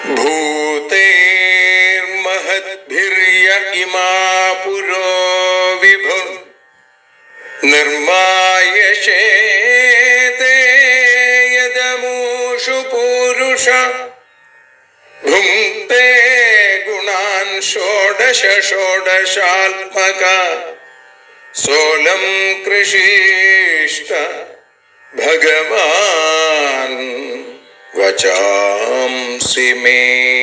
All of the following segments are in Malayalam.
ഭൂതേർമഹദ്ഭിര്യ ഇമാ പുരോ വിഭു നിർമായശേതേ യദമൂഷു പൂരുഷ ഭുങ്ക്തേ ഗുണാൻ ഷോഡശ ഷോഡശാത്മക സോലം കൃഷിഷ്ട ഭഗവാൻ വചാംസി മേ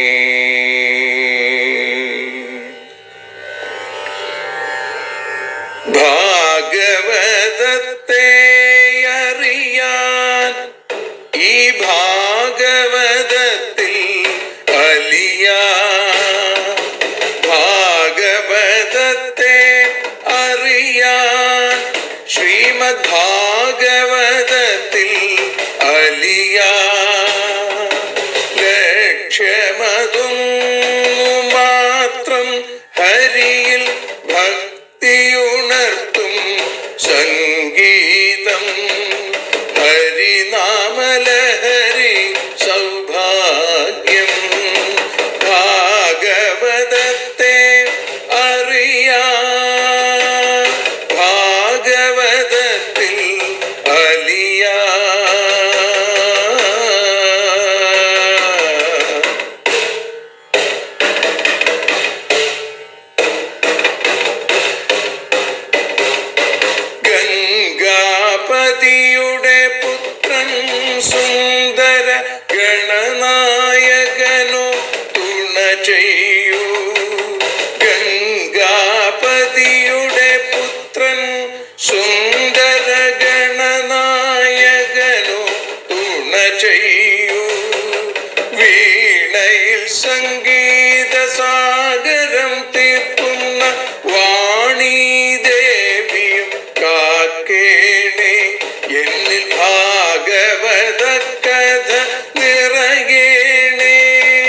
ഭാഗവതത്തെ അറിയാൻ ഈ ഭാഗവതത്തിൽ അലിയാ ഭാഗവതത്തെ അറിയാൻ ശ്രീമദ് ഭാഗവതത്തിൽ അലിയാ ലക്ഷ്യമതും മാത്രം ഹരിയിൽ ഭക്തിയുണർത്തും സംഗീതം ഹരിനാമലഹരി സൗഭാഗ്യം ഭാഗവതത്തെ അറിയാ ഭാഗവതത്തിൽ അലിയാ ഗംഗാപതിയുടെ പുത്രൻ സുന്ദര ഗണനായകനോ തുണ ചെയ്യൂ ഗംഗാപതിയുടെ പുത്രൻ സുന്ദര ഗണനായകനോ തുണ ചെയ്യൂ വീണയിൽ സംഗീത സാഗരം തീർക്കുന്ന വാണി ദേവിയും കാക്കേണേ എന്നിൽ ഭാഗവത കഥ നിറയേണേ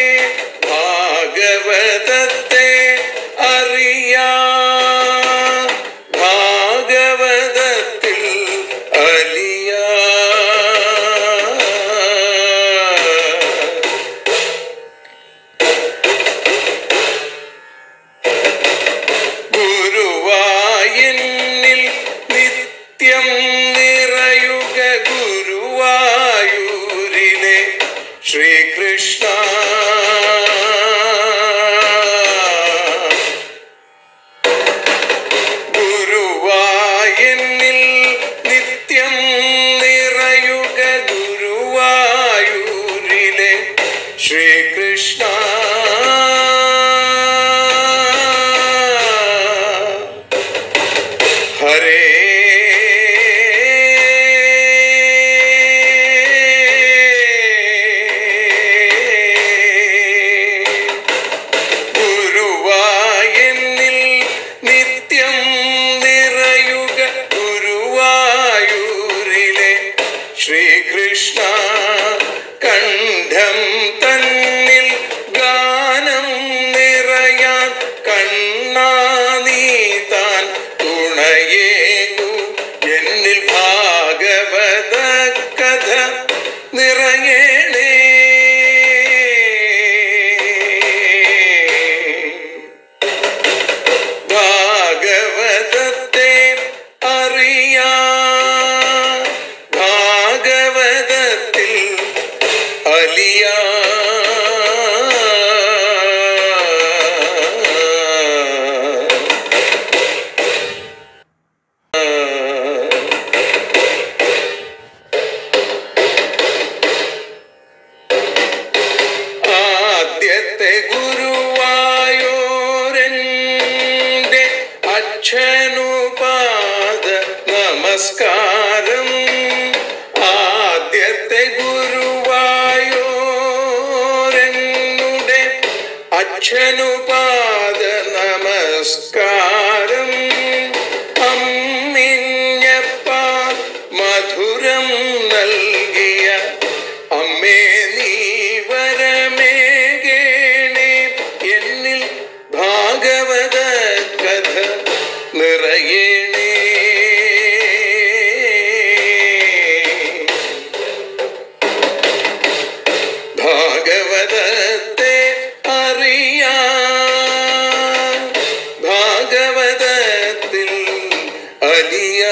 ഭാഗവതത്തെ അറിയാ ഭാഗവതത്തിൽ അലിയാ ഗുരുവായൂരിൽ നിത്യം നിറയുക ഗുരുവായൂരിലെ ശ്രീകൃഷ്ണ ഗുരുവായൂരിൽ നിത്യം നിറയുക ഗുരുവായൂരിലെ ശ്രീകൃഷ്ണ ഹരേ ഗുരുവായൂരിൽ നിത്യം നിറയുക ഗുരുവായൂരിലെ ശ്രീകൃഷ്ണ കണ്ഠം തന്നിൽ ഗാനം നിറയാൻ കണ്ണാ നീ താൻ തുണയേകു എന്നിൽ ഭാഗവത കഥ നിറയണേ ഭാഗവതത്തെ അറിയാ ഭാഗവതത്തിൽ അലിയാ ആദ്യത്തെ ഗുരുവായൂരൻ്റെ അച്ഛനുപാദ നമസ്കാരം ആദ്യത്തെ ഗുരുവായൂരനുടെ അച്ഛനുപാദ നമസ്കാരം അമ്മിഞ്ഞപ്പ മധുരം നൽകിയ അമ്മേ നീ വരമേകേണേ എന്നിൽ ഭാഗവത കഥ നിറയേണേ ഭാഗവതത്തെ അലിയ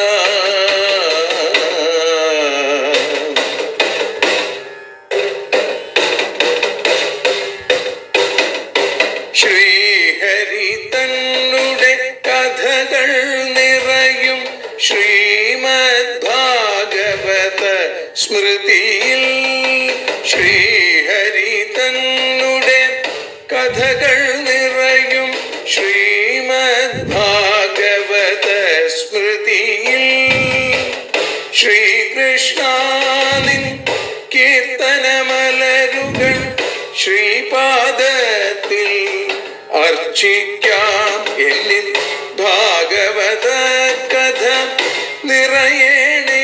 ശ്രീഹരി തന്നുടെ കഥകൾ നിറയും ശ്രീമദ് ഭാഗവത സ്മൃതിയിൽ ശ്രീഹരി തന്നുടെ കഥകൾ നിറയും ശ്രീമദ് ഭാഗവത സ്മൃതിയിൽ ശ്രീകൃഷ്ണാനിൻ കീർത്തനമലരുകൾ ശ്രീപാദത്തിൽ അർച്ചിക്കാം എന്നിൽ ഭാഗവത കഥ നിറയണേ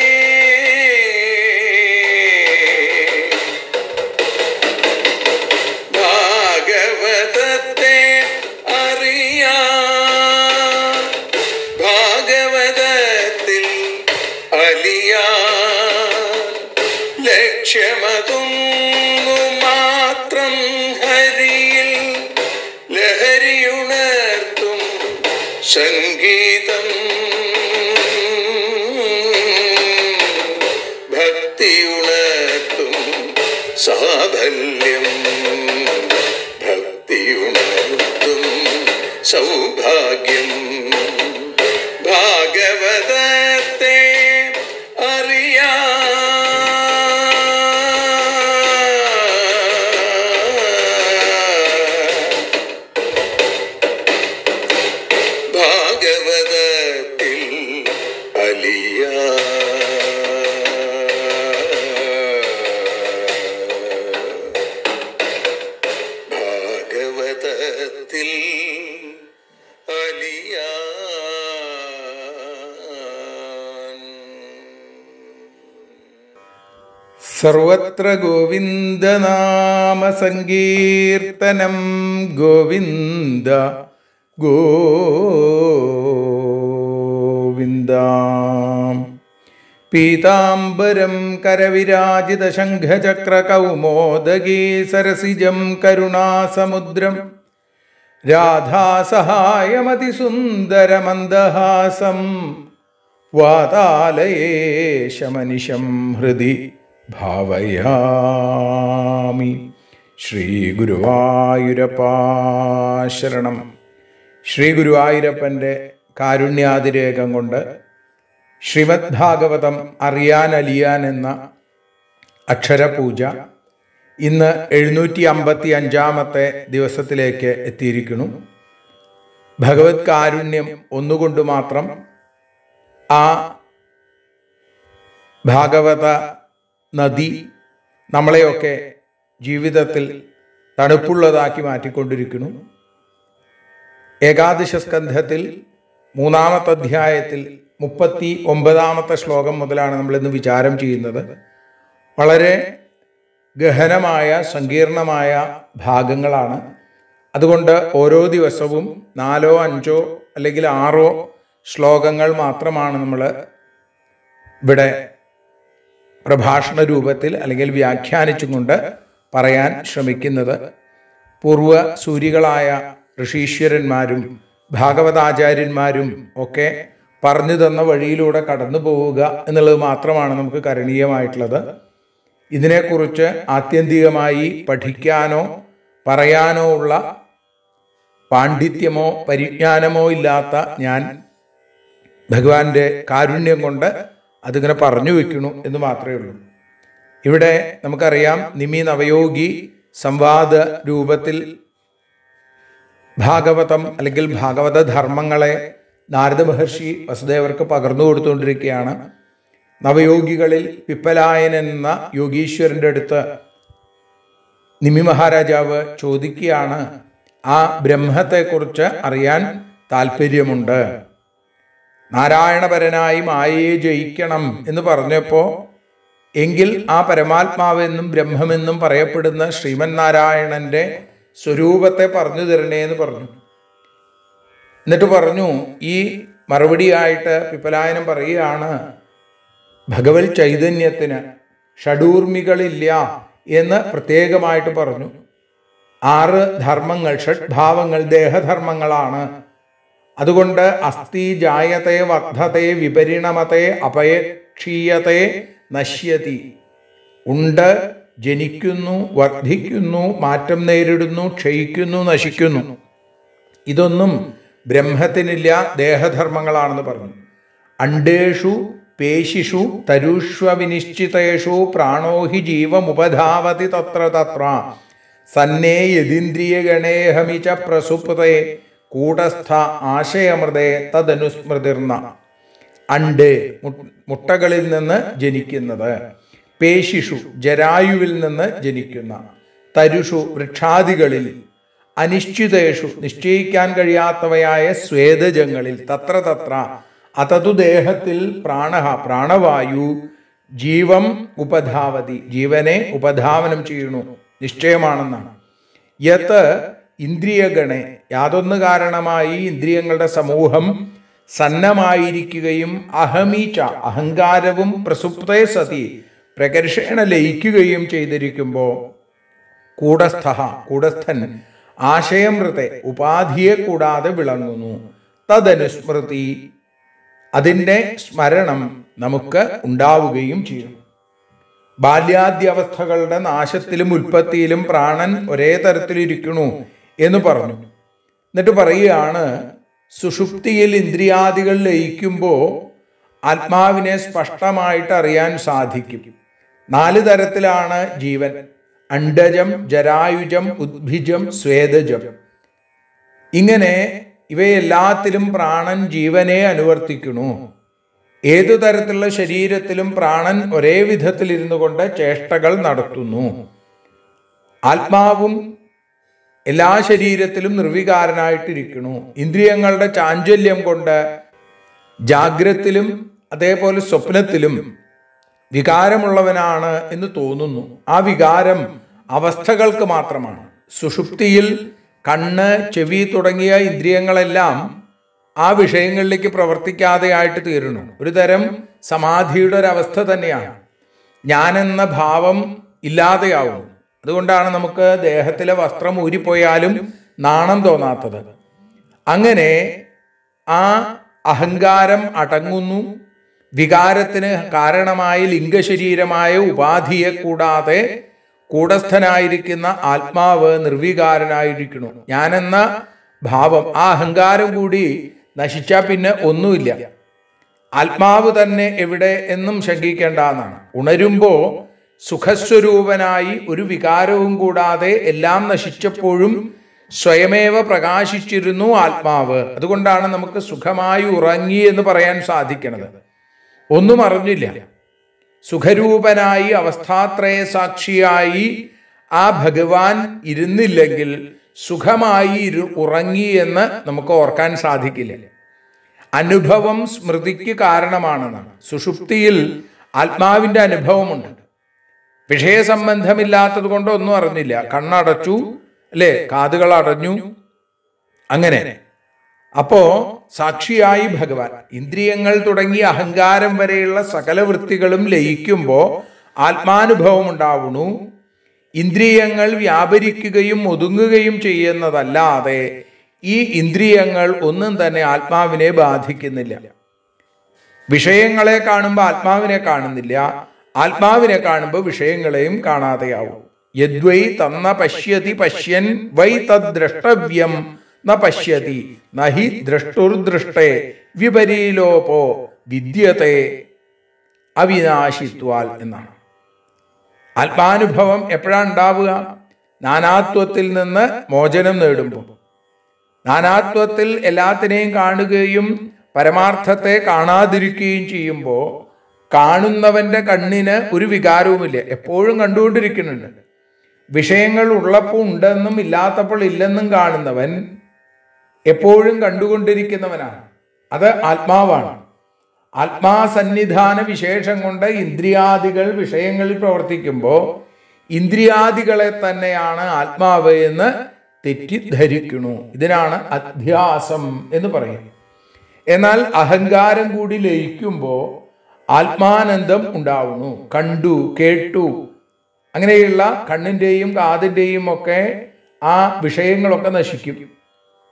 ഭാഗവതത്തെ അറിയാ ഭാഗവതത്തിൽ അലിയാ ലക്ഷ്യമതൊന്നു മാത്രം ഹരിയിൽ ലഹരിയുണർത്തും സംഗീതം ഭക്തിയുണർത്തും സാഫല്യം ഭക്തിയുണർത്തും സൗഭാഗ്യം ഭാഗവതത്തെ അറിയാ ഭാഗവതത്തിൽ അലിയ ഭാഗവതത്തിൽ അലിയാൻ സർവത്ര ഗോവിന്ദനാമ സങ്കീർത്തനം ഗോവിന്ദ ഗോവിന്ദ പീതാംബരം കരവിരാജിത ശംഖചക്ര കൗമോദഗീ സരസിജം കരുണാസമുദ്രം രാധാസഹായമതിസുന്ദരമന്ദഹാസം വാതാലയേശമനിശം ഹൃദി ഭാവയാമി ശ്രീഗുരുവായൂരപ്പാശരണം ശ്രീ ഗുരുവായൂരപ്പൻ്റെ കാരുണ്യാതിരേകം കൊണ്ട് ശ്രീമദ് ഭാഗവതം അറിയാൻ അലിയാൻ എന്ന അക്ഷരപൂജ ഇന്ന് എഴുന്നൂറ്റി അമ്പത്തി അഞ്ചാമത്തെ ദിവസത്തിലേക്ക് എത്തിയിരിക്കുന്നു ഭഗവത് കാരുണ്യം ഒന്നുകൊണ്ട് മാത്രം ആ ഭാഗവത നദി നമ്മളെയൊക്കെ ജീവിതത്തിൽ തണുപ്പുള്ളതാക്കി മാറ്റിക്കൊണ്ടിരിക്കുന്നു ഏകാദശ സ്കന്ധത്തിൽ മൂന്നാമത്തെ അധ്യായത്തിൽ മുപ്പത്തി ഒമ്പതാമത്തെ ശ്ലോകം മുതലാണ് നമ്മൾ ഇന്ന് വിചാരം ചെയ്യുന്നത് വളരെ ഗഹനമായ സങ്കീർണമായ ഭാഗങ്ങളാണ് അതുകൊണ്ട് ഓരോ ദിവസവും നാലോ അഞ്ചോ അല്ലെങ്കിൽ ആറോ ശ്ലോകങ്ങൾ മാത്രമാണ് നമ്മൾ ഇവിടെ പ്രഭാഷണ രൂപത്തിൽ അല്ലെങ്കിൽ വ്യാഖ്യാനിച്ചും കൊണ്ട് പറയാൻ ശ്രമിക്കുന്നത് പൂർവ സൂരികളായ ഋഷീശ്വരന്മാരും ഭാഗവതാചാര്യന്മാരും ഒക്കെ പറഞ്ഞു തന്ന വഴിയിലൂടെ കടന്നു പോവുക എന്നുള്ളത് മാത്രമാണ് നമുക്ക് കരണീയമായിട്ടുള്ളത് ഇതിനെക്കുറിച്ച് ആത്യന്തികമായി പഠിക്കാനോ പറയാനോ ഉള്ള പാണ്ഡിത്യമോ പരിജ്ഞാനമോ ഇല്ലാത്ത ഞാൻ ഭഗവാന്റെ കാരുണ്യം കൊണ്ട് അതിങ്ങനെ പറഞ്ഞു വെക്കണു എന്ന് മാത്രമേ ഉള്ളൂ ഇവിടെ നമുക്കറിയാം നിമി നവയോഗി സംവാദ രൂപത്തിൽ ഭാഗവതം അല്ലെങ്കിൽ ഭാഗവത ധർമ്മങ്ങളെ നാരദ മഹർഷി വസുദേവർക്ക് പകർന്നു കൊടുത്തുകൊണ്ടിരിക്കുകയാണ് നവയോഗികളിൽ പിപ്പലായൻ എന്ന യോഗീശ്വരൻ്റെ അടുത്ത് നിമി മഹാരാജാവ് ചോദിക്കുകയാണ് ആ ബ്രഹ്മത്തെക്കുറിച്ച് അറിയാൻ താല്പര്യമുണ്ട് നാരായണപരനായി മായയെ ജയിക്കണം എന്ന് പറഞ്ഞപ്പോൾ എങ്കിൽ ആ പരമാത്മാവെന്നും ബ്രഹ്മമെന്നും പറയപ്പെടുന്ന ശ്രീമൻ നാരായണന്റെ സ്വരൂപത്തെ പറഞ്ഞു തരണേ എന്ന് പറഞ്ഞു എന്നിട്ട് പറഞ്ഞു ഈ മറുപടിയായിട്ട് പിപ്പലായനം പറയുകയാണ് ഭഗവത് ചൈതന്യത്തിന് ഷഡൂർമികളില്ല എന്ന് പ്രത്യേകമായിട്ട് പറഞ്ഞു ആറ് ധർമ്മങ്ങൾ ഷഡ്ഭാവങ്ങൾ ദേഹധർമ്മങ്ങളാണ് അതുകൊണ്ട് അസ്ഥി ജായത്തെ വർദ്ധത്തെ വിപരിണമത്തെ അപേക്ഷീയത്തെ നശ്യതി ഉണ്ട് ജനിക്കുന്നു വർദ്ധിക്കുന്നു മാറ്റം നേരിടുന്നു ക്ഷയിക്കുന്നു നശിക്കുന്നു ഇതൊന്നും ബ്രഹ്മത്തിനില്ല ദേഹധർമ്മങ്ങളാണെന്ന് പറഞ്ഞു അണ്ടേഷു പേശിഷു തരുഷ്വവിനിശ്ചിതേഷു പ്രാണോ ഹി ജീവമുപധാവതി തത്ര തത്ര സന്നേ യതീന്ദ്രിയഗണേഹമി ച പ്രസുപ്തേ കൂടസ്ഥ ആശയമൃതേ തദനുസ്മൃതിർന്ന അണ്ട് മു- മുട്ടകളിൽ നിന്ന് ജനിക്കുന്നത് പേശിഷു ജരായുവിൽ നിന്ന് ജനിക്കുന്ന തരുഷു വൃക്ഷാദികളിൽ അനിശ്ചിതേഷു നിശ്ചയിക്കാൻ കഴിയാത്തവയായ സ്വേദജങ്ങളിൽ തത്ര തത്ര അതതു ദേഹത്തിൽ പ്രാണ പ്രാണവായു ജീവം ഉപധാവതി ജീവനെ ഉപധാവനം ചെയ്യുന്നു നിശ്ചയമാണെന്നാണ് യത്ത് ഇന്ദ്രിയഗണെ യാതൊന്ന് കാരണമായി ഇന്ദ്രിയങ്ങളുടെ സമൂഹം സന്നമായിരിക്കുകയും അഹമീച്ച അഹങ്കാരവും പ്രസുപ്തേ സതി പ്രകർഷേണ ലയിക്കുകയും ചെയ്തിരിക്കുമ്പോൾ കൂടസ്ഥ കൂടസ്ഥൻ ആശയമൃത്തെ ഉപാധിയെ കൂടാതെ വിളങ്ങുന്നു തദനുസ്മൃതി അതിൻ്റെ സ്മരണം നമുക്ക് ഉണ്ടാവുകയും ചെയ്യും ബാല്യാദ്യവസ്ഥകളുടെ നാശത്തിലും ഉൽപ്പത്തിയിലും പ്രാണൻ ഒരേ തരത്തിലിരിക്കണു എന്ന് പറഞ്ഞു എന്നിട്ട് പറയുകയാണ് സുഷുപ്തിയിൽ ഇന്ദ്രിയാദികൾ ലയിക്കുമ്പോൾ ആത്മാവിനെ സ്പഷ്ടമായിട്ട് അറിയാൻ സാധിക്കും നാല് തരത്തിലാണ് ജീവൻ അണ്ടജം ജരായുജം ഉദ്ഭിജം സ്വേദജം ഇങ്ങനെ ഇവയെല്ലാത്തിലും പ്രാണൻ ജീവനെ അനുവർത്തിക്കണു ഏതു തരത്തിലുള്ള ശരീരത്തിലും പ്രാണൻ ഒരേ വിധത്തിൽ ഇരുന്നു കൊണ്ട് ചേഷ്ടകൾ നടത്തുന്നു ആത്മാവും എല്ലാ ശരീരത്തിലും നിർവികാരനായിട്ടിരിക്കണു ഇന്ദ്രിയങ്ങളുടെ ചാഞ്ചല്യം കൊണ്ട് ജാഗ്രത്തിലും അതേപോലെ സ്വപ്നത്തിലും വികാരമുള്ളവനാണ് എന്ന് തോന്നുന്നു ആ വികാരം അവസ്ഥകൾക്ക് മാത്രമാണ് സുഷുപ്തിയിൽ കണ്ണ് ചെവി തുടങ്ങിയ ഇന്ദ്രിയങ്ങളെല്ലാം ആ വിഷയങ്ങളിലേക്ക് പ്രവർത്തിക്കാതെ ആയിട്ട് തീരുന്നു ഒരു തരം സമാധിയുടെ ഒരവസ്ഥ തന്നെയാണ് ഞാനെന്ന ഭാവം ഇല്ലാതെയാവുന്നു അതുകൊണ്ടാണ് നമുക്ക് ദേഹത്തിലെ വസ്ത്രം ഊരിപ്പോയാലും നാണം തോന്നാത്തത് അങ്ങനെ ആ അഹങ്കാരം അടങ്ങുന്നു വികാരത്തിന് കാരണമായ ലിംഗശരീരമായ ഉപാധിയെ കൂടാതെ കൂടസ്ഥനായിരിക്കുന്ന ആത്മാവ് നിർവികാരനായിരിക്കുന്നു ഞാനെന്ന ഭാവം ആ അഹങ്കാരം കൂടി നശിച്ചാൽ പിന്നെ ഒന്നുമില്ല ആത്മാവ് തന്നെ എവിടെ എന്നും ശങ്കിക്കേണ്ട എന്നാണ് ഉണരുമ്പോ സുഖസ്വരൂപനായി ഒരു വികാരവും കൂടാതെ എല്ലാം നശിച്ചപ്പോഴും സ്വയമേവ പ്രകാശിച്ചിരുന്നു ആത്മാവ് അതുകൊണ്ടാണ് നമുക്ക് സുഖമായി ഉറങ്ങി എന്ന് പറയാൻ സാധിക്കുന്നത് ഒന്നും അറിഞ്ഞില്ല സുഖരൂപനായി അവസ്ഥാത്രയ സാക്ഷിയായി ആ ഭഗവാൻ ഇരുന്നില്ലെങ്കിൽ സുഖമായി ഇരു ഉറങ്ങി എന്ന് നമുക്ക് ഓർക്കാൻ സാധിക്കില്ല അനുഭവം സ്മൃതിക്ക് കാരണമാണെന്നാണ് സുഷുപ്തിയിൽ ആത്മാവിന്റെ അനുഭവമുണ്ട് വിഷയസംബന്ധമില്ലാത്തത് കൊണ്ട് ഒന്നും അറിഞ്ഞില്ല കണ്ണടച്ചു അല്ലേ കാതുകൾ അടഞ്ഞു അങ്ങനെ അപ്പോ സാക്ഷിയായി ഭഗവാൻ ഇന്ദ്രിയങ്ങൾ തുടങ്ങി അഹങ്കാരം വരെയുള്ള സകല വൃത്തികളും ലയിക്കുമ്പോൾ ആത്മാനുഭവം ഉണ്ടാവുന്നു ഇന്ദ്രിയങ്ങൾ വ്യാപരിക്കുകയും ഒതുങ്ങുകയും ചെയ്യുന്നതല്ലാതെ ഈ ഇന്ദ്രിയങ്ങൾ ഒന്നും തന്നെ ആത്മാവിനെ ബാധിക്കുന്നില്ല വിഷയങ്ങളെ കാണുമ്പോൾ ആത്മാവിനെ കാണുന്നില്ല ആത്മാവിനെ കാണുമ്പോൾ വിഷയങ്ങളെയും കാണാതെയാവും യദ്വൈ തന്ന പശ്യതി പശ്യൻ വൈ തദ്ദ്രഷ്ടവ്യം ന പശ്യതി നഹി ദ്രഷ്ടുർദൃഷ്ടേ വിപരീലോപോ വിദ്യത്തെ അവിനാശിത്വാൽ എന്നാണ് ആത്മാനുഭവം എപ്പോഴാണ് ഉണ്ടാവുക നാനാത്വത്തിൽ നിന്ന് മോചനം നേടുമ്പോൾ നാനാത്വത്തിൽ എല്ലാത്തിനെയും കാണുകയും പരമാർത്ഥത്തെ കാണാതിരിക്കുകയും ചെയ്യുമ്പോൾ കാണുന്നവന്റെ കണ്ണിന് ഒരു വികാരവുമില്ല എപ്പോഴും കണ്ടുകൊണ്ടിരിക്കുന്നുണ്ട് വിഷയങ്ങൾ ഉള്ളപ്പോൾ ഉണ്ടെന്നും ഇല്ലാത്തപ്പോൾ ഇല്ലെന്നും കാണുന്നവൻ എപ്പോഴും കണ്ടുകൊണ്ടിരിക്കുന്നവനാണ് അത് ആത്മാവാണ് ആത്മാസന്നിധാന വിശേഷം കൊണ്ട് ഇന്ദ്രിയാദികൾ വിഷയങ്ങളിൽ പ്രവർത്തിക്കുമ്പോൾ ഇന്ദ്രിയാദികളെ തന്നെയാണ് ആത്മാവ് എന്ന് തെറ്റിദ്ധരിക്കണു ഇതിനാണ് അധ്യാസം എന്ന് പറയുന്നത് എന്നാൽ അഹങ്കാരം കൂടി ലയിക്കുമ്പോൾ ആത്മാനന്ദം ഉണ്ടാവുന്നു കണ്ടു കേട്ടു അങ്ങനെയുള്ള കണ്ണിൻ്റെയും കാതിൻ്റെയും ഒക്കെ ആ വിഷയങ്ങളൊക്കെ നശിക്കും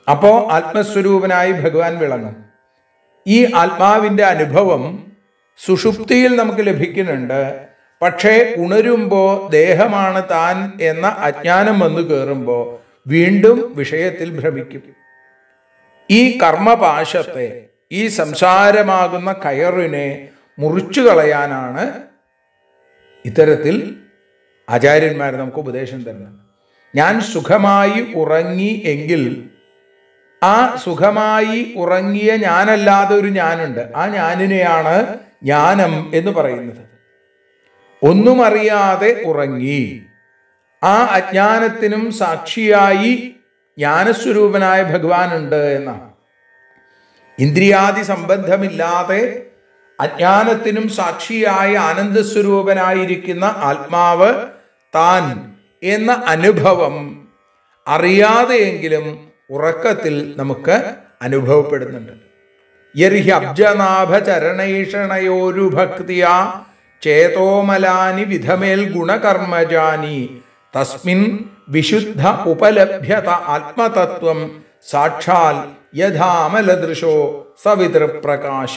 അപ്പോ ആത്മസ്വരൂപനായി ഭഗവാൻ വിളങ്ങും ഈ ആത്മാവിന്റെ അനുഭവം സുഷുപ്തിയിൽ നമുക്ക് ലഭിക്കുന്നുണ്ട് പക്ഷേ ഉണരുമ്പോൾ ദേഹമാണ് താൻ എന്ന അജ്ഞാനം വന്നു കയറുമ്പോൾ വീണ്ടും വിഷയത്തിൽ ഭ്രമിക്കും ഈ കർമ്മപാശത്തെ ഈ സംസാരമാകുന്ന കയറിനെ മുറിച്ചു കളയാനാണ് ഇത്തരത്തിൽ ആചാര്യന്മാർ നമുക്ക് ഉപദേശം തരുന്നത് ഞാൻ സുഖമായി ഉറങ്ങി എങ്കിൽ ആ സുഖമായി ഉറങ്ങിയ ഞാനല്ലാതെ ഒരു ഞാനുണ്ട് ആ ഞാനിനെയാണ് ജ്ഞാനം എന്ന് പറയുന്നത് ഒന്നും അറിയാതെ ഉറങ്ങി ആ അജ്ഞാനത്തിനും സാക്ഷിയായി ജ്ഞാനസ്വരൂപനായ ഭഗവാനുണ്ട് എന്നാണ് ഇന്ദ്രിയാദി സംബന്ധമില്ലാതെ അജ്ഞാനത്തിനും സാക്ഷിയായ ആനന്ദസ്വരൂപനായിരിക്കുന്ന ആത്മാവ് താൻ എന്ന അനുഭവം അറിയാതെയെങ്കിലും ഉറക്കത്തിൽ നമുക്ക് അനുഭവപ്പെടുന്നുണ്ട് യർഹി അബ്ജനാഭ ചരണൈഷണയോരു ഭക്തിയ ചേതോമലാനി വിധമേൽ ഗുണകർമ്മജാനി തസ്മിൻ വിശുദ്ധ ഉപലഭ്യത ആത്മതത്വം സാക്ഷാൽ യഥാമലദൃശോ സവിതൃപ്രകാശ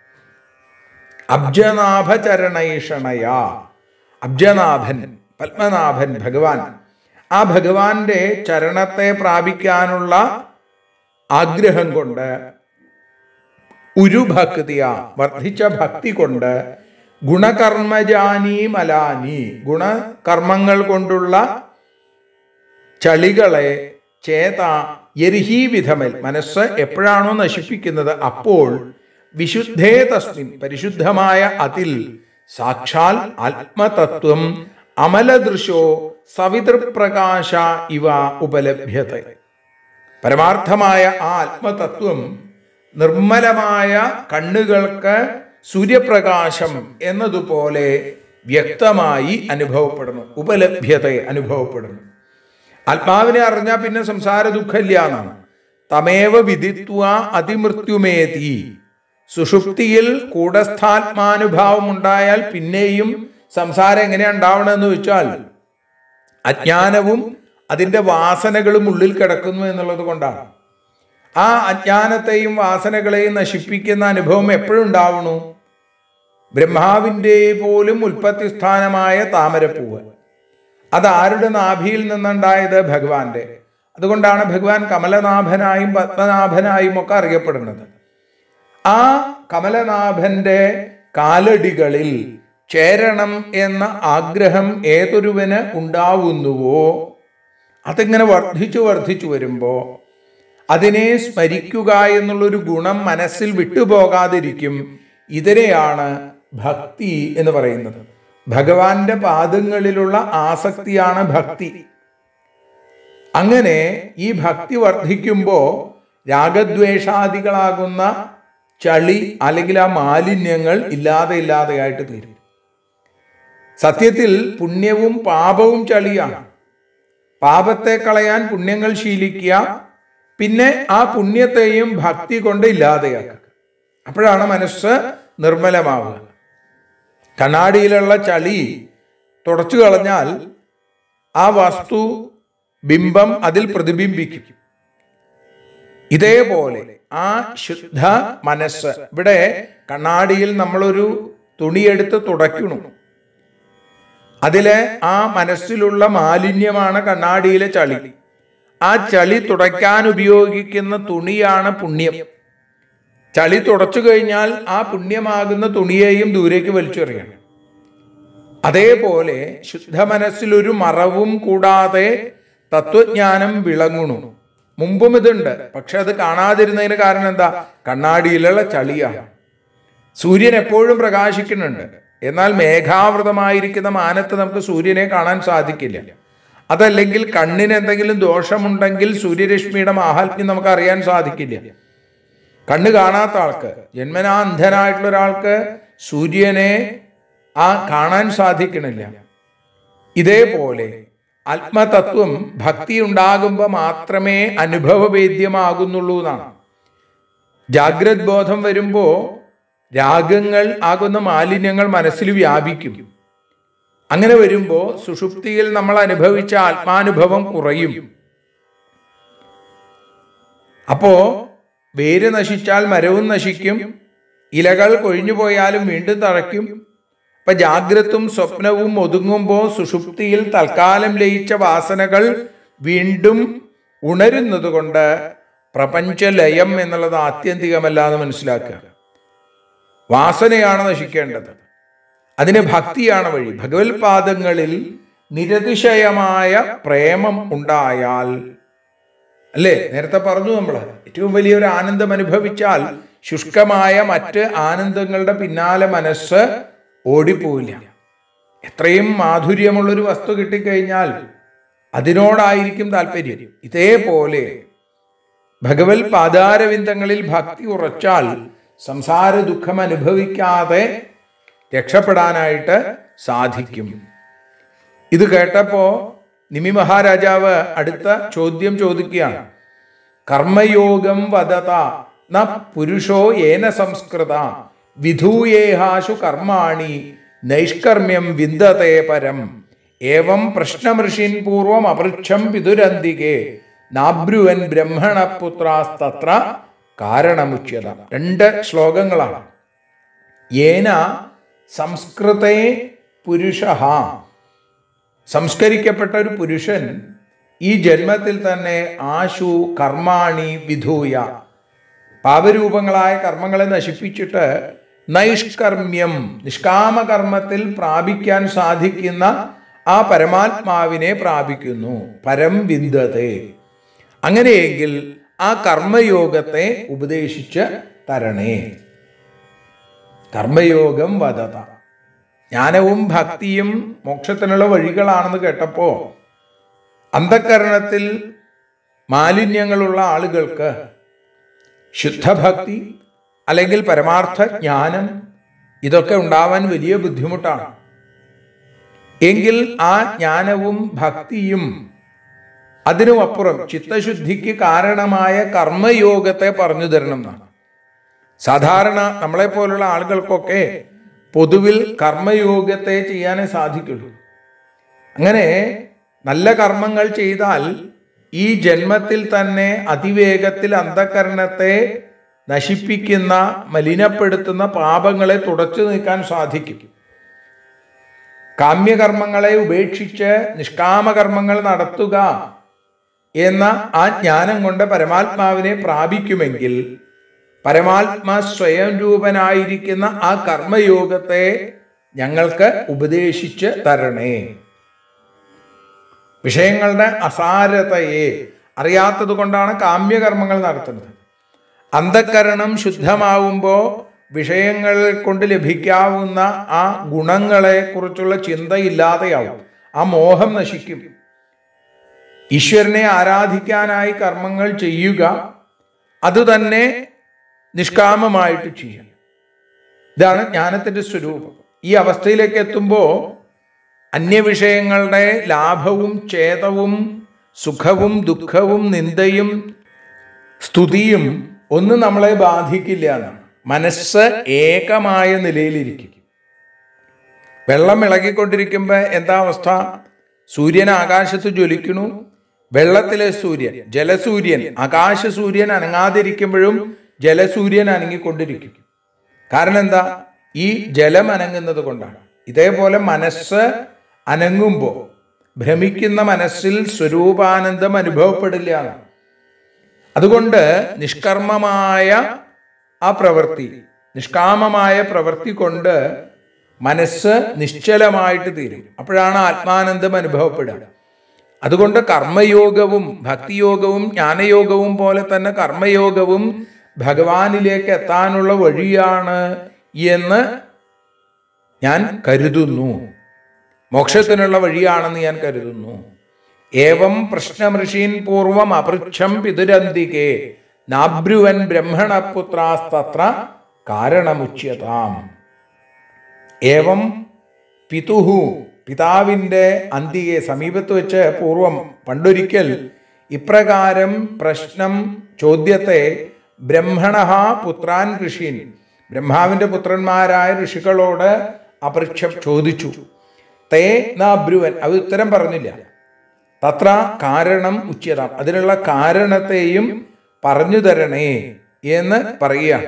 അബ്ജനാഭ ചരണൈഷണയ അബ്ജനാഭൻ പത്മനാഭൻ ഭഗവാൻ ആ ഭഗവാന്റെ ചരണത്തെ പ്രാപിക്കാനുള്ള ആഗ്രഹം കൊണ്ട് ഉരുഭക്തിയ വർദ്ധിച്ച ഭക്തി കൊണ്ട് ഗുണകർമ്മജാനി മലാനി ഗുണകർമ്മങ്ങൾ കൊണ്ടുള്ള ചളികളെ ചേത എരിഹി വിധമൽ മനസ്സ് എപ്പോഴാണോ നശിപ്പിക്കുന്നത് അപ്പോൾ വിശുദ്ധേ തസ്മിൻ പരിശുദ്ധമായ അതിൽ സാക്ഷാൽ ആത്മതത്വം അമലദൃശോ സവിതൃപ്രകാശ ഇവ ഉപലഭ്യത പരമാർത്ഥമായ ആ ആത്മതത്വം നിർമ്മലമായ കണ്ണുകൾക്ക് സൂര്യപ്രകാശം എന്നതുപോലെ വ്യക്തമായി അനുഭവപ്പെടുന്നു ഉപലഭ്യത അനുഭവപ്പെടുന്നു ആത്മാവിനെ അറിഞ്ഞാൽ പിന്നെ സംസാര ദുഃഖമില്ല എന്നാണ് തമേവ വിധിത്വ അതിമൃത്യുമേതി സുഷുപ്തിയിൽ കൂടസ്ഥാത്മാനുഭാവം ഉണ്ടായാൽ പിന്നെയും സംസാരം എങ്ങനെയാ ഉണ്ടാവണമെന്ന് വെച്ചാൽ അജ്ഞാനവും അതിന്റെ വാസനകളും ഉള്ളിൽ കിടക്കുന്നു എന്നുള്ളത് കൊണ്ടാണ് ആ അജ്ഞാനത്തെയും വാസനകളെയും നശിപ്പിക്കുന്ന അനുഭവം എപ്പോഴും ഉണ്ടാവണു ബ്രഹ്മാവിൻ്റെ പോലും ഉൽപ്പത്തി സ്ഥാനമായ താമരപ്പൂവ് അത് ആരുടെ നാഭിയിൽ നിന്നുണ്ടായത് ഭഗവാന്റെ അതുകൊണ്ടാണ് ഭഗവാൻ കമലനാഭനായും പത്മനാഭനായും ഒക്കെ അറിയപ്പെടുന്നത് ആ കമലനാഭന്റെ കാലടികളിൽ ചേരണം എന്ന ആഗ്രഹം ഏതൊരുവന് ഉണ്ടാവുന്നുവോ അതിങ്ങനെ വർദ്ധിച്ചു വർദ്ധിച്ചു വരുമ്പോൾ അതിനെ സ്മരിക്കുക എന്നുള്ളൊരു ഗുണം മനസ്സിൽ വിട്ടുപോകാതിരിക്കും ഇതിനെയാണ് ഭക്തി എന്ന് പറയുന്നത് ഭഗവാന്റെ പാദങ്ങളിലുള്ള ആസക്തിയാണ് ഭക്തി അങ്ങനെ ഈ ഭക്തി വർദ്ധിക്കുമ്പോൾ രാഗദ്വേഷാദികളാകുന്ന ചളി അല്ലെങ്കിൽ ആ മാലിന്യങ്ങൾ ഇല്ലാതെ ഇല്ലാതെയായിട്ട് തീരും സത്യത്തിൽ പുണ്യവും പാപവും ചളിയാണ് പാപത്തെ കളയാൻ പുണ്യങ്ങൾ ശീലിക്കുക പിന്നെ ആ പുണ്യത്തെയും ഭക്തി കൊണ്ട് ഇല്ലാതെയാക്കുക അപ്പോഴാണ് മനസ്സ് നിർമ്മലമാവുക കണ്ണാടിയിലുള്ള ചളി തുടച്ചു കളഞ്ഞാൽ ആ വസ്തു ബിംബം അതിൽ പ്രതിബിംബിക്കും ഇതേപോലെ ആ ശുദ്ധ മനസ്സ് ഇവിടെ കണ്ണാടിയിൽ നമ്മളൊരു തുണിയെടുത്ത് തുടയ്ക്കണു അതിലെ ആ മനസ്സിലുള്ള മാലിന്യമാണ് കണ്ണാടിയിലെ ചളി ആ ചളി തുടയ്ക്കാൻ ഉപയോഗിക്കുന്ന തുണിയാണ് പുണ്യം ചളി തുടച്ചു കഴിഞ്ഞാൽ ആ പുണ്യമാകുന്ന തുണിയെയും ദൂരേക്ക് വലിച്ചെറിയണം അതേപോലെ ശുദ്ധ മനസ്സിലൊരു മറവും കൂടാതെ തത്വജ്ഞാനം വിളങ്ങുന്നു മുമ്പും ഇതുണ്ട് പക്ഷെ അത് കാണാതിരുന്നതിന് കാരണം എന്താ കണ്ണാടിയിലുള്ള ചളിയാണ് സൂര്യൻ എപ്പോഴും പ്രകാശിക്കുന്നുണ്ട് എന്നാൽ മേഘാവൃതമായിരിക്കുന്ന മാനത്ത് നമുക്ക് സൂര്യനെ കാണാൻ സാധിക്കില്ല അതല്ലെങ്കിൽ കണ്ണിന് എന്തെങ്കിലും ദോഷമുണ്ടെങ്കിൽ സൂര്യരശ്മിയുടെ മാഹാത്മ്യം നമുക്ക് അറിയാൻ സാധിക്കില്ല കണ്ണ് കാണാത്ത ആൾക്ക് ജന്മനാ അന്ധനായിട്ടുള്ള ഒരാൾക്ക് സൂര്യനെ ആ കാണാൻ സാധിക്കണില്ല ഇതേപോലെ ആത്മതത്വം ഭക്തി ഉണ്ടാകുമ്പോൾ മാത്രമേ അനുഭവവേദ്യമാകുന്നുള്ളൂ എന്നാണ് ജാഗ്രത് ബോധം വരുമ്പോൾ രാഗങ്ങൾ ആകുന്ന മാലിന്യങ്ങൾ മനസ്സിൽ വ്യാപിക്കും അങ്ങനെ വരുമ്പോൾ സുഷുപ്തിയിൽ നമ്മൾ അനുഭവിച്ച ആത്മാനുഭവം കുറയും അപ്പോ വേര് നശിച്ചാൽ മരവും നശിക്കും ഇലകൾ കൊഴിഞ്ഞു പോയാലും വീണ്ടും തഴയ്ക്കും ഇപ്പൊ ജാഗ്രതും സ്വപ്നവും ഒതുങ്ങുമ്പോൾ സുഷുപ്തിയിൽ തൽക്കാലം ലയിച്ച വാസനകൾ വീണ്ടും ഉണരുന്നത് കൊണ്ട് പ്രപഞ്ചലയം എന്നുള്ളത് ആത്യന്തികമല്ലാതെ മനസ്സിലാക്കുക വാസനയാണ് നശിക്കേണ്ടത് അതിന് ഭക്തിയാണ് വഴി ഭഗവത് പാദങ്ങളിൽ നിരതിശയമായ പ്രേമം ഉണ്ടായാൽ അല്ലേ നേരത്തെ പറഞ്ഞു നമ്മൾ ഏറ്റവും വലിയൊരു ആനന്ദം അനുഭവിച്ചാൽ ശുഷ്കമായ മറ്റ് ആനന്ദങ്ങളുടെ പിന്നാലെ മനസ്സ് ഓടിപ്പോവില്ല എത്രയും മാധുര്യമുള്ളൊരു വസ്തു കിട്ടിക്കഴിഞ്ഞാൽ അതിനോടായിരിക്കും താല്പര്യം ഇതേപോലെ ഭഗവത് പാതാരവിന്ദങ്ങളിൽ ഭക്തി ഉറച്ചാൽ സംസാര ദുഃഖം അനുഭവിക്കാതെ രക്ഷപ്പെടാനായിട്ട് സാധിക്കും ഇത് കേട്ടപ്പോ നിമി മഹാരാജാവ് അടുത്ത ചോദ്യം ചോദിക്കുകയാണ് കർമ്മയോഗം വദത ന പുരുഷോ ഏന സംസ്കൃത വിധൂയേഹാശു കർമാണി നൈഷ്കർമ്മ്യം വിന്ദത്തെ പരം ഏവം പ്രശ്നമൃഷിൻ പൂർവം അപൃച്ഛം പിതുരന്തികെ നാബ്രുവൻ ബ്രഹ്മണപുത്രാസ്തത്ര കാരണമുച്യത രണ്ട് ശ്ലോകങ്ങളാണ് ഏന സംസ്കൃതേ പുരുഷ സംസ്കരിക്കപ്പെട്ട ഒരു പുരുഷൻ ഈ ജന്മത്തിൽ തന്നെ ആശു കർമാണി വിധൂയ പാപരൂപങ്ങളായ കർമ്മങ്ങളെ നശിപ്പിച്ചിട്ട് നൈഷ്കർമ്മ്യം നിഷ്കാമകർമ്മത്തിൽ പ്രാപിക്കാൻ സാധിക്കുന്ന ആ പരമാത്മാവിനെ പ്രാപിക്കുന്നു പരം വിന്ദത്തെ അങ്ങനെയെങ്കിൽ ആ കർമ്മയോഗത്തെ ഉപദേശിച്ച് തരണേ കർമ്മയോഗം വദത ജ്ഞാനവും ഭക്തിയും മോക്ഷത്തിനുള്ള വഴികളാണെന്ന് കേട്ടപ്പോ അന്ധകരണത്തിൽ മാലിന്യങ്ങളുള്ള ആളുകൾക്ക് ശുദ്ധഭക്തി അല്ലെങ്കിൽ പരമാർത്ഥ ജ്ഞാനം ഇതൊക്കെ ഉണ്ടാവാൻ വലിയ ബുദ്ധിമുട്ടാണ് എങ്കിൽ ആ ജ്ഞാനവും ഭക്തിയും അതിനുമപ്പുറം ചിത്തശുദ്ധിക്ക് കാരണമായ കർമ്മയോഗത്തെ പറഞ്ഞു തരണം എന്നാണ് സാധാരണ നമ്മളെ പോലുള്ള ആളുകൾക്കൊക്കെ പൊതുവിൽ കർമ്മയോഗത്തെ ചെയ്യാനേ സാധിക്കുള്ളൂ അങ്ങനെ നല്ല കർമ്മങ്ങൾ ചെയ്താൽ ഈ ജന്മത്തിൽ തന്നെ അതിവേഗത്തിൽ അന്ധകരണത്തെ നശിപ്പിക്കുന്ന മലിനപ്പെടുത്തുന്ന പാപങ്ങളെ തുടച്ചു നീക്കാൻ സാധിക്കും കാമ്യകർമ്മങ്ങളെ ഉപേക്ഷിച്ച് നിഷ്കാമകർമ്മങ്ങൾ നടത്തുക എന്ന ആ ജ്ഞാനം കൊണ്ട് പരമാത്മാവിനെ പ്രാപിക്കുമെങ്കിൽ പരമാത്മാ സ്വയം രൂപനായിരിക്കുന്ന ആ കർമ്മയോഗത്തെ ഞങ്ങൾക്ക് ഉപദേശിച്ച് തരണേ വിഷയങ്ങളുടെ അസാരതയെ അറിയാത്തത് കൊണ്ടാണ് കാമ്യകർമ്മങ്ങൾ നടത്തുന്നത് അന്ധകരണം ശുദ്ധമാവുമ്പോൾ വിഷയങ്ങൾ കൊണ്ട് ലഭിക്കാവുന്ന ആ ഗുണങ്ങളെ കുറിച്ചുള്ള ചിന്തയില്ലാതെയാവും ആ മോഹം നശിക്കും ഈശ്വരനെ ആരാധിക്കാനായി കർമ്മങ്ങൾ ചെയ്യുക അത് തന്നെ നിഷ്കാമമായിട്ട് ചെയ്യാം ഇതാണ് ജ്ഞാനത്തിന്റെ സ്വരൂപം ഈ അവസ്ഥയിലേക്ക് എത്തുമ്പോൾ അന്യവിഷയങ്ങളുടെ ലാഭവും ഛേദവും സുഖവും ദുഃഖവും നിന്ദയും സ്തുതിയും ഒന്നും നമ്മളെ ബാധിക്കില്ല എന്നാണ് മനസ്സ് ഏകമായ നിലയിലിരിക്കും വെള്ളം ഇളകിക്കൊണ്ടിരിക്കുമ്പോൾ എന്താ അവസ്ഥ സൂര്യൻ ആകാശത്ത് ജ്വലിക്കണു വെള്ളത്തിലെ സൂര്യൻ ജലസൂര്യൻ ആകാശ സൂര്യൻ അനങ്ങാതിരിക്കുമ്പോഴും ജലസൂര്യൻ അനങ്ങിക്കൊണ്ടിരിക്കും കാരണം എന്താ ഈ ജലം അനങ്ങുന്നത് കൊണ്ടാണ് ഇതേപോലെ മനസ്സ് അനങ്ങുമ്പോൾ ഭ്രമിക്കുന്ന മനസ്സിൽ സ്വരൂപാനന്ദം അനുഭവപ്പെടില്ല എന്നാണ്. അതുകൊണ്ട് നിഷ്കർമ്മമായ ആ പ്രവൃത്തി നിഷ്കാമമായ പ്രവൃത്തി കൊണ്ട് മനസ്സ് നിശ്ചലമായിട്ട് തീരും അപ്പോഴാണ് ആത്മാനന്ദം അനുഭവപ്പെടുക അതുകൊണ്ട് കർമ്മയോഗവും ഭക്തിയോഗവും ജ്ഞാനയോഗവും പോലെ തന്നെ കർമ്മയോഗവും ഭഗവാനിലേക്ക് എത്താനുള്ള വഴിയാണ് എന്ന് ഞാൻ കരുതുന്നു മോക്ഷത്തിനുള്ള വഴിയാണെന്ന് ഞാൻ കരുതുന്നു ഏവം പ്രശ്നമൃഷീൻ പൂർവം അപൃച്ഛം പിതുരന്തികെ നാബ്രുവൻ ബ്രഹ്മണപുത്രാസ്തത്ര കാരണമുച്യതാം ഏവം പിതുഹു പിതാവിൻ്റെ അന്തിയെ സമീപത്ത് വെച്ച് പൂർവം പണ്ടൊരിക്കൽ ഇപ്രകാരം പ്രശ്നം ചോദ്യത്തെ ബ്രഹ്മണ പുത്രാൻ ഋഷീൻ ബ്രഹ്മാവിന്റെ പുത്രന്മാരായ ഋഷികളോട് അപൃക്ഷ ചോദിച്ചു തേ നാബ്രുവൻ അത് ഉത്തരം പറഞ്ഞില്ല തത്ര കാരണം ഉച്യതാം അതിനുള്ള കാരണത്തെയും പറഞ്ഞു തരണേ എന്ന് പറയുക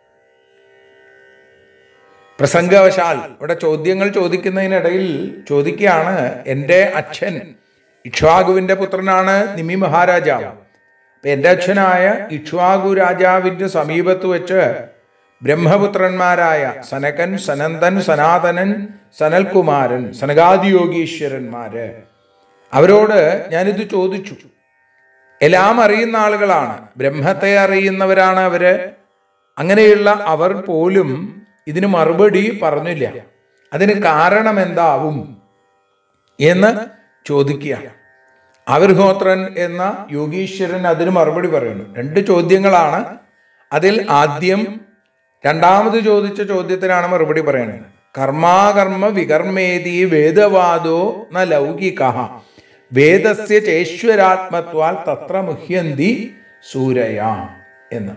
പ്രസംഗവശാൽ ഇവിടെ ചോദ്യങ്ങൾ ചോദിക്കുന്നതിനിടയിൽ ചോദിക്കുകയാണ് എൻ്റെ അച്ഛൻ ഇക്ഷ്വാകുവിൻ്റെ പുത്രനാണ് നിമി മഹാരാജാവ് അപ്പൊ എൻ്റെ അച്ഛനായ ഇക്ഷ്വാകു രാജാവിൻ്റെ സമീപത്ത് വെച്ച് ബ്രഹ്മപുത്രന്മാരായ സനകൻ സനന്ദൻ സനാതനൻ സനൽകുമാരൻ സനകാദിയോഗീശ്വരന്മാര് അവരോട് ഞാനിത് ചോദിച്ചു എല്ലാം അറിയുന്ന ആളുകളാണ് ബ്രഹ്മത്തെ അറിയുന്നവരാണ് അവര് അങ്ങനെയുള്ള അവർ പോലും ഇതിന് മറുപടി പറഞ്ഞില്ല അതിന് കാരണം എന്താവും എന്ന് ചോദിക്കുക ആവിർഹോത്രൻ എന്ന യോഗീശ്വരൻ അതിന് മറുപടി പറയുന്നു രണ്ട് ചോദ്യങ്ങളാണ് അതിൽ ആദ്യം രണ്ടാമത് ചോദിച്ച ചോദ്യത്തിനാണ് മറുപടി പറയുന്നത് കർമാകർമ്മ വികർമ്മേതി വേദവാദോ ന ലൗകിക വേദസ്യ ചേശ്വരാത്മത്വാൽ തത്ര മുഹ്യന്തി സൂരയ എന്ന്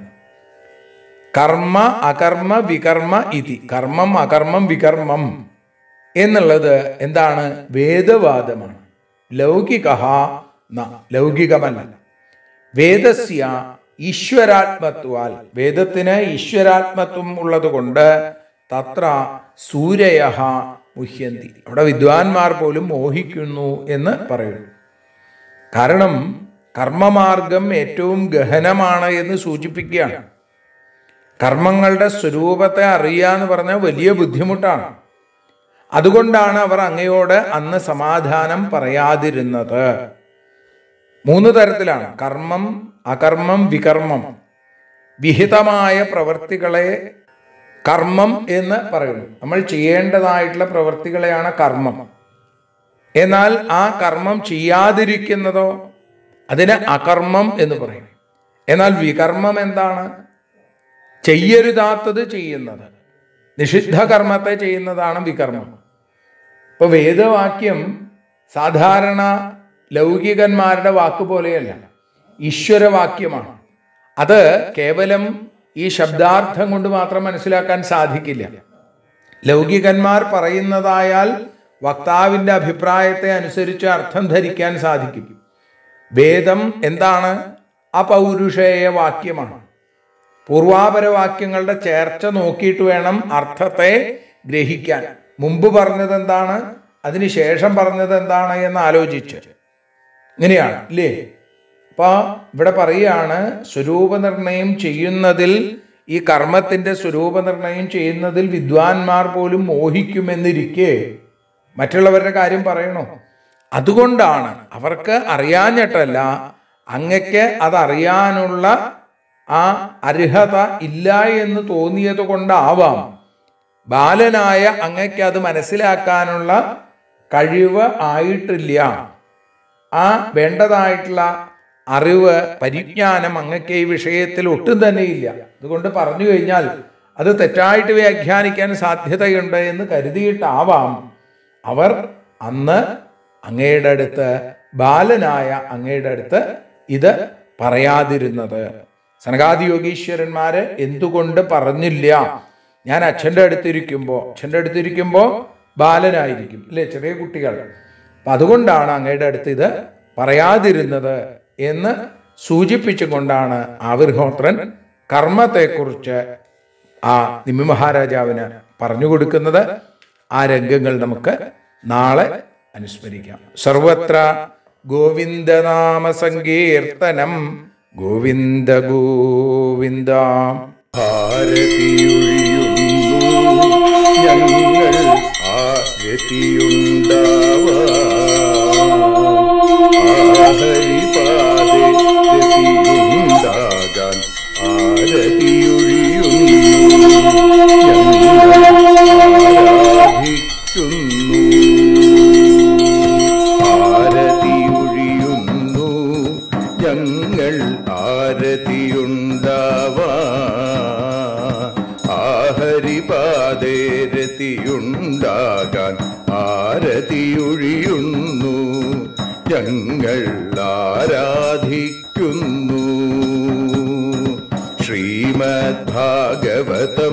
കർമ്മ അകർമ്മ വികർമ്മ ഇതി കർമ്മം അകർമ്മം വികർമ്മം എന്നുള്ളത് എന്താണ് വേദവാദമാണ് ലൗകിക ന ലൗകികമല്ല വേദസ്യ ഈശ്വരാത്മത്വാൽ വേദത്തിന് ഈശ്വരാത്മത്വം ഉള്ളതുകൊണ്ട് തത്ര സൂരയ മുഹ്യന്തി അവിടെ വിദ്വാൻമാർ പോലും മോഹിക്കുന്നു എന്ന് പറയുന്നു കാരണം കർമ്മമാർഗം ഏറ്റവും ഗഹനമാണ് എന്ന് സൂചിപ്പിക്കുകയാണ് കർമ്മങ്ങളുടെ സ്വരൂപത്തെ അറിയുക എന്ന് പറഞ്ഞാൽ വലിയ ബുദ്ധിമുട്ടാണ് അതുകൊണ്ടാണ് അവർ അങ്ങയോട് അന്ന് സമാധാനം പറയാതിരുന്നത് മൂന്ന് തരത്തിലാണ് കർമ്മം അകർമ്മം വികർമ്മം വിഹിതമായ പ്രവൃത്തികളെ കർമ്മം എന്ന് പറയുന്നു നമ്മൾ ചെയ്യേണ്ടതായിട്ടുള്ള പ്രവൃത്തികളെയാണ് കർമ്മം എന്നാൽ ആ കർമ്മം ചെയ്യാതിരിക്കുന്നതോ അതിന് അകർമ്മം എന്ന് പറയും എന്നാൽ വികർമ്മം എന്താണ് ചെയ്യരുതാത്തത് ചെയ്യുന്നത് നിഷിദ്ധ കർമ്മത്തെ ചെയ്യുന്നതാണ് വികർമ്മം ഇപ്പൊ വേദവാക്യം സാധാരണ ലൗകികന്മാരുടെ വാക്ക് പോലെയല്ല ഈശ്വരവാക്യമാണ് അത് കേവലം ഈ ശബ്ദാർത്ഥം കൊണ്ട് മാത്രം മനസ്സിലാക്കാൻ സാധിക്കില്ല ലൗകികന്മാർ പറയുന്നതായാൽ വക്താവിന്റെ അഭിപ്രായത്തെ അനുസരിച്ച് അർത്ഥം ധരിക്കാൻ സാധിക്കും വേദം എന്താണ് അപൗരുഷേയ വാക്യമാണ് പൂർവാപരവാക്യങ്ങളുടെ ചേർച്ച നോക്കിയിട്ട് വേണം അർത്ഥത്തെ ഗ്രഹിക്കാൻ മുമ്പ് പറഞ്ഞത് എന്താണ് അതിനുശേഷം പറഞ്ഞത് എന്താണ് എന്ന് ആലോചിച്ച് ഇങ്ങനെയാണ് ഇല്ലേ അപ്പൊ ഇവിടെ പറയുകയാണ് സ്വരൂപനിർണയം ചെയ്യുന്നതിൽ ഈ കർമ്മത്തിന്റെ സ്വരൂപനിർണയം ചെയ്യുന്നതിൽ വിദ്വാൻമാർ പോലും മോഹിക്കുമെന്നിരിക്കെ മറ്റുള്ളവരുടെ കാര്യം പറയണോ അതുകൊണ്ടാണ് അവർക്ക് അറിയാഞ്ഞിട്ടല്ല അങ്ങക്ക് അതറിയാനുള്ള ആ അർഹത ഇല്ല എന്ന് തോന്നിയത് കൊണ്ടാവാം ബാലനായ അങ്ങക്ക് അത് മനസ്സിലാക്കാനുള്ള കഴിവ് ആയിട്ടില്ല ആ വേണ്ടതായിട്ടുള്ള അറിവ് പരിജ്ഞാനം അങ്ങക്ക് ഈ വിഷയത്തിൽ ഒട്ടും തന്നെ ഇല്ല അതുകൊണ്ട് പറഞ്ഞു കഴിഞ്ഞാൽ അത് തെറ്റായിട്ട് വ്യാഖ്യാനിക്കാൻ സാധ്യതയുണ്ട് എന്ന് കരുതിയിട്ടാവാം അവർ അന്ന് അങ്ങയുടെ അടുത്ത് ബാലനായ അങ്ങയുടെ അടുത്ത് ഇത് പറയാതിരുന്നത് സനകാദി യോഗീശ്വരന്മാര് എന്തുകൊണ്ട് പറഞ്ഞില്ല ഞാൻ അച്ഛൻ്റെ അടുത്തിരിക്കുമ്പോൾ അച്ഛൻ്റെ അടുത്തിരിക്കുമ്പോൾ ബാലനായിരിക്കും അല്ലേ ചെറിയ കുട്ടികൾ അപ്പൊ അതുകൊണ്ടാണ് അങ്ങയുടെ അടുത്ത് ഇത് പറയാതിരുന്നത് എന്ന് സൂചിപ്പിച്ചുകൊണ്ടാണ് ആവിർഹോത്രൻ കർമ്മത്തെക്കുറിച്ച് ആ നിമി മഹാരാജാവിന് പറഞ്ഞു കൊടുക്കുന്നത് ആ രംഗങ്ങൾ നമുക്ക് നാളെ അനുസ്മരിക്കാം സർവത്ര ഗോവിന്ദനാമ സങ്കീർത്തനം ഗോവിന്ദ ഗോവിന്ദ ഭാരതിയൊഴിയുന്നു ഞങ്ങൾ ആരതിയുണ്ടാവാഹരിപാതെ രതിയുണ്ടാകാൻ ആരതിയൊഴിയുന്നു ഞങ്ങൾ ആരാധിക്കുന്നു ആരതിയൊഴിയുന്നു ഞങ്ങൾ ആരതിയുണ്ടാവാ ആഹരിപാതേ രതിയുണ്ടാകാൻ ആരതിയൊഴിയുന്നു ഞങ്ങൾ ആരാധിക്കുന്നു ശ്രീമദ്ഭാഗവതം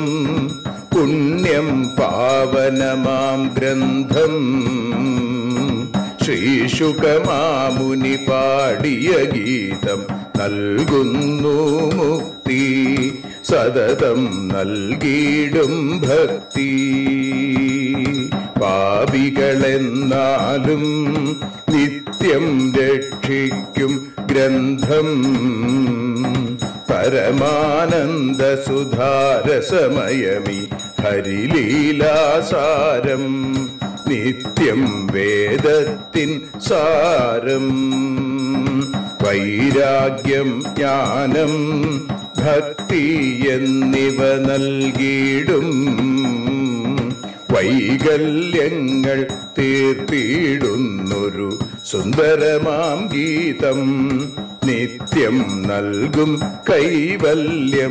പുണ്യം പാവനമാം ഗ്രന്ഥം ശ്രീശുഖമാമുനി പാടിയ ഗീതം നൽകുന്നു മുക്തി സതതം നൽകിയിടും ഭക്തി പാപികളെന്നാലും നിത്യം രക്ഷിക്കും ഗ്രന്ഥം പരമാനന്ദ സുധാരസമയമി ഹരിലീലാസാരം നിത്യം വേദത്തിൻ സാരം വൈരാഗ്യം ജ്ഞാനം ഭക്തി എന്നിവ നൽകിയിടും വൈകല്യങ്ങൾ തീർത്തിയിടുന്നൊരു സുന്ദരമാം ഗീതം നിത്യം നൽകും കൈവല്യം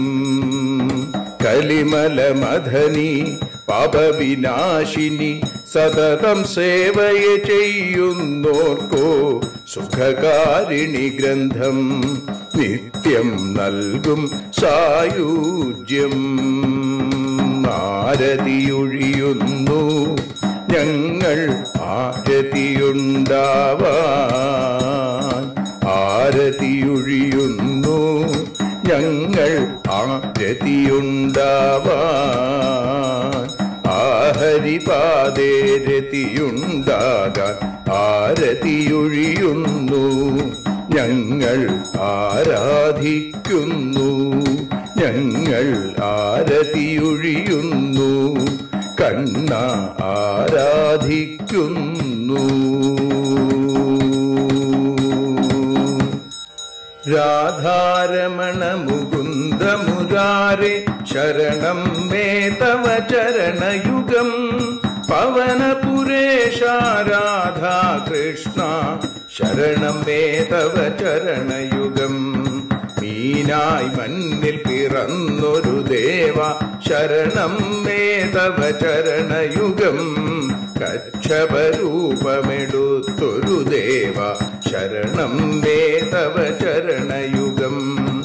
കലിമല മഥനി പാപവിനാശിനി സതതം സേവയ ചെയ്യുന്നോർക്കോ സുഖകാരിണി ഗ്രന്ഥം നിത്യം നൽകും സായുജ്യം ആരതിയൊഴിയുന്നു ഞങ്ങൾ ആരതിയുണ്ടാവാൻ ആരതിയൊഴിയുന്നു ഞങ്ങൾ ആരതിയുണ്ടാവാൻ ആഹരിപാതേ രതിയുണ്ടാകാൻ ആരതിയൊഴിയുന്നു ഞങ്ങൾ ആരാധിക്കുന്നു ഞങ്ങൾ ആരതിയൊഴിയുന്നു കണ്ണ ആരാധിക്കുന്നു രാധാരമണ മുകുന്ദ മുരാരെ ശരണം മേ തവ ചരണയുഗം പവനപുരേശ രാധാ കൃഷ്ണ ശരണം മേ തവ ചരണയുഗം മീനായി മണ്ണിൽ പിറന്നൊരു ദേവ ശരണം മേ തവ ചരണയുഗം കക്ഷപരൂപമെടുത്തൊരു ദേവ ശരണം മേ തവ ചരണയുഗം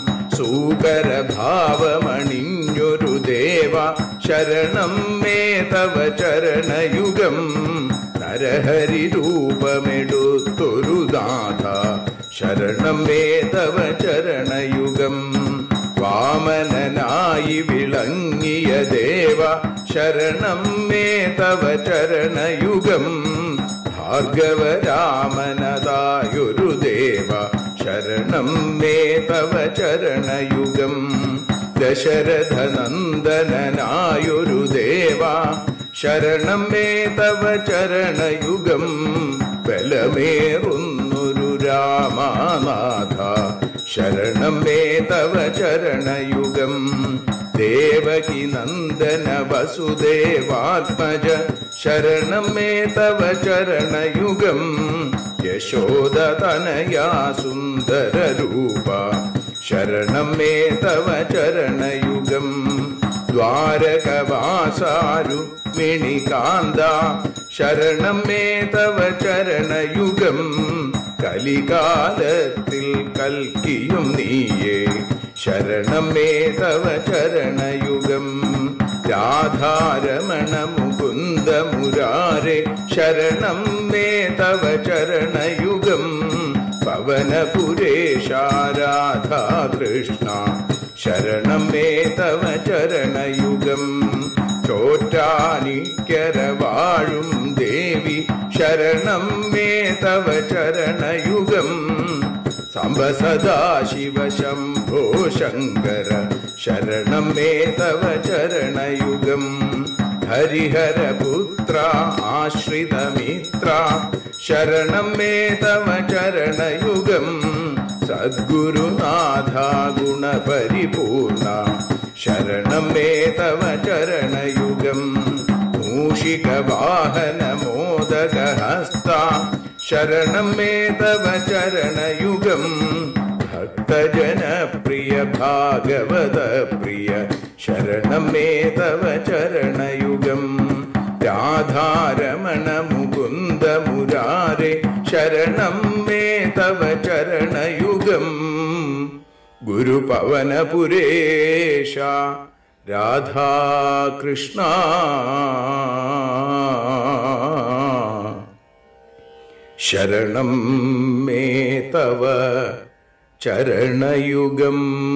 സൂകരഭാവമണിഞ്ഞൊരു ദേവ ശരണം മേ തവ ചരണയുഗം നരഹരി രൂപമെടുത്തൊരു നാഥ ശരണം മേ തവ ചരണയുഗം വാമനനായി വിളങ്ങിയ ദേവ ശരണം മേ തവ ചരണയുഗം ഭാർഗവരാമനതായൊരു ദേവ ശരണം മേ തവ ചരണയുഗം ദശരഥനന്ദനായൊരു ദേവ ശരണം മേ തവ ചരണയുഗം ബലമേറുന്നൊരു രാമനാഥ ശരണം മേ തവ ചരണയുഗം ദേവകി നന്ദന വസുദേവാത്മജ ശരണം മേ തവ ചരണയുഗം യശോദതനയാ സുന്ദര രൂപ ശരണം മേ തവ ചരണയുഗം ദ്വാരകവാസാരുക്മിണികാന്ത ശരണം മേ തവ ചരണയുഗം കലികാലത്തിൽ കൽക്കിയും നീയേ ശരണം മേ തവ ചരണയുഗം രാധാരമണ മുകുന്ദ മുരാരെ ശരണം മേ തവ ചരണയുഗം പവനപുരേശ രാധാ കൃഷ്ണ ശരണം മേ തവ ചരണയുഗം ചോറ്റാനിക്കര വാഴും ദേവി ശരണം മേ തവ ചരണയുഗം സാംബ സദാശിവ ശംഭോ ശങ്കര ശരണം മേ തവ ചരണയുഗം ഹരിഹരപുത്ര ആശ്രിതമിത്ര ശരണം മേ തവ ചരണയുഗം സദ്ഗുരുനാഥ ഗുണപരിപൂർണ ശരണം മേ തവ ചരണയുഗം മൂഷിക വാഹന മോദകഹസ്ത ശരണം മേ തവ ചരണയുഗം ഭക്തജനപ്രിയ ഭാഗവത പ്രിയ ശരണം മേ തവ ചരണയുഗം രാധാരമണ മുകുന്ദ മുരാരെ ശരണം മേ തവ ചരണയുഗം ഗുരുപവനപുരേശ രാധാകൃഷ്ണ ശരണം മേ തവ ചരണയുഗം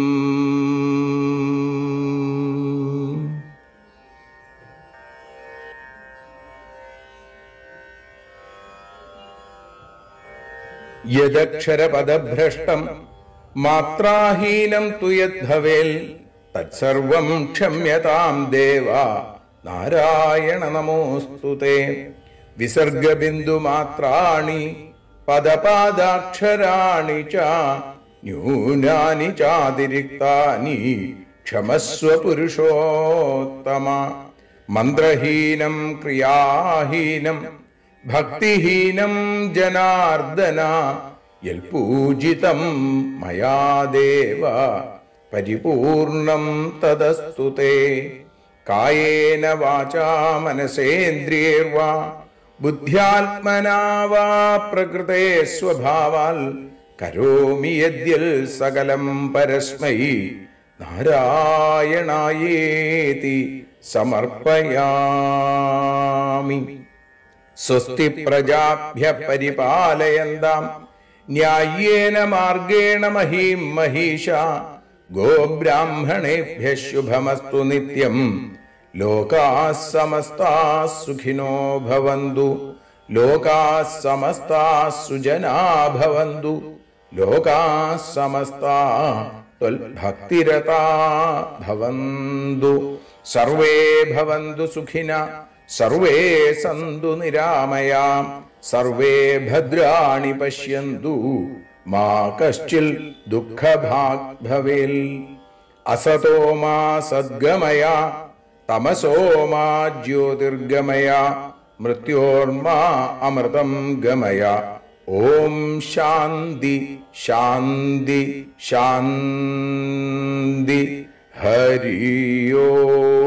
യദക്ഷരപദഭ്രഷ്ടം മാത്രാഹീനം തു യദ്ഭവേൽ തത്സർവം ക്ഷമ്യതാം ദേവ നാരായണ നമോസ്തുതേ വിസർഗബിന്ദുമാത്രാണി പദപാദാക്ഷരാണി ച ന്യൂനാനി ചാതിരിക്താനി ക്ഷമസ്വ പുരുഷോത്തമ മന്ത്രഹീനം ക്രിയാഹീനം ഭക്തിഹീനം ജനാർദ്ദന യൽപൂജിതം മയാ ദേവ പരിപൂർണം തദസ്തു തേ കായേന വാചാ മനസേന്ദ്രിയേർവാ ബുദ്ധ്യാത്മനാ വാ പ്രകൃതേ സ്വഭാവാൽ കരോമി യദ്യൽ സകലം പരസ്മൈ നാരായണായേതി സമർപ്പയാമി സ്വസ്തി പ്രജാഭ്യ പരിപാലയന്താം ന്യായേന മാർഗേണ മഹീം മഹീഷ ഗോബ്രാഹ്മണേഭ്യ ശുഭമസ്തു നിത്യം ലോകാ സമസ്താ സുഖിനോ ഭവന്തു ലോകാ സമസ്താ സുജനാ ഭവന്തു ലോകാ സമസ്താ ത്വൽഭക്തിരതാ ഭവന്തു സർവേ ഭവന്തു സുഖിന സർവേ സന്തു നിരാമയാം സർവേ ഭദ്രാണി പശ്യന്തു മാ കശ്ചിൽ ദുഃഖഭാഗ് ഭവേൽ അസതോ മാ സദ്ഗമയ തമസോ മാ ജ്യോതിർഗമയ മൃത്യോർമാ അമൃതം ഗമയ ഓം ശാന്തി ശാന്തി ശാന്തി ഹരിയോ